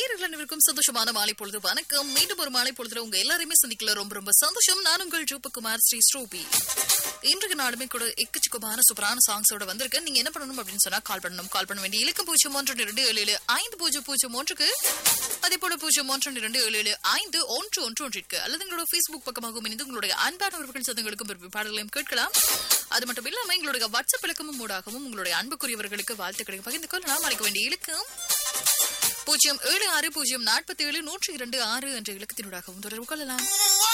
நேயர்கள் அனைவருக்கும் சந்தோஷமான மாலை பொழுது வணக்கம் மீண்டும் ஒரு மாலை பொழுதுல உங்க எல்லாரையுமே சந்திக்கல ரொம்ப ரொம்ப சந்தோஷம் நான் உங்கள் ஜூபகுமார் ஸ்ரீ ஸ்ரூபி இன்றைக்கு நாளுமே கூட எக்கச்சக்கமான சூப்பரான சாங்ஸோட வந்திருக்கேன் நீங்க என்ன பண்ணணும் அப்படின்னு சொன்னா கால் பண்ணணும் கால் பண்ண வேண்டிய இலக்கம் பூஜ்ஜியம் ஒன்று இரண்டு ஏழு ஏழு ஐந்து பூஜ்ஜியம் பூஜ்ஜியம் ஒன்றுக்கு அதே போல பூஜ்ஜியம் ஒன்று இரண்டு ஏழு ஏழு ஐந்து ஒன்று ஒன்று ஒன்றிற்கு அல்லது எங்களோட ஃபேஸ்புக் பக்கமாகவும் இணைந்து உங்களுடைய அன்பானவர்கள் சதங்களுக்கும் விரும்பி பாடல்களையும் கேட்கலாம் அது மட்டும் இல்லாம எங்களுடைய வாட்ஸ்அப் இலக்கமும் மூடாகவும் உங்களுடைய அன்புக்குரியவர்களுக்கு வாழ்த்துக்களை பகிர்ந்து கொள்ளலாம் அழைக்க வேண்டிய இலக்கம் பூஜ்ஜியம் ஏழு ஆறு பூஜ்ஜியம் நாற்பத்தி ஏழு நூற்றி இரண்டு ஆறு என்ற இலக்கத்தினூடாகவும் தொடர்பு கொள்ளலாம்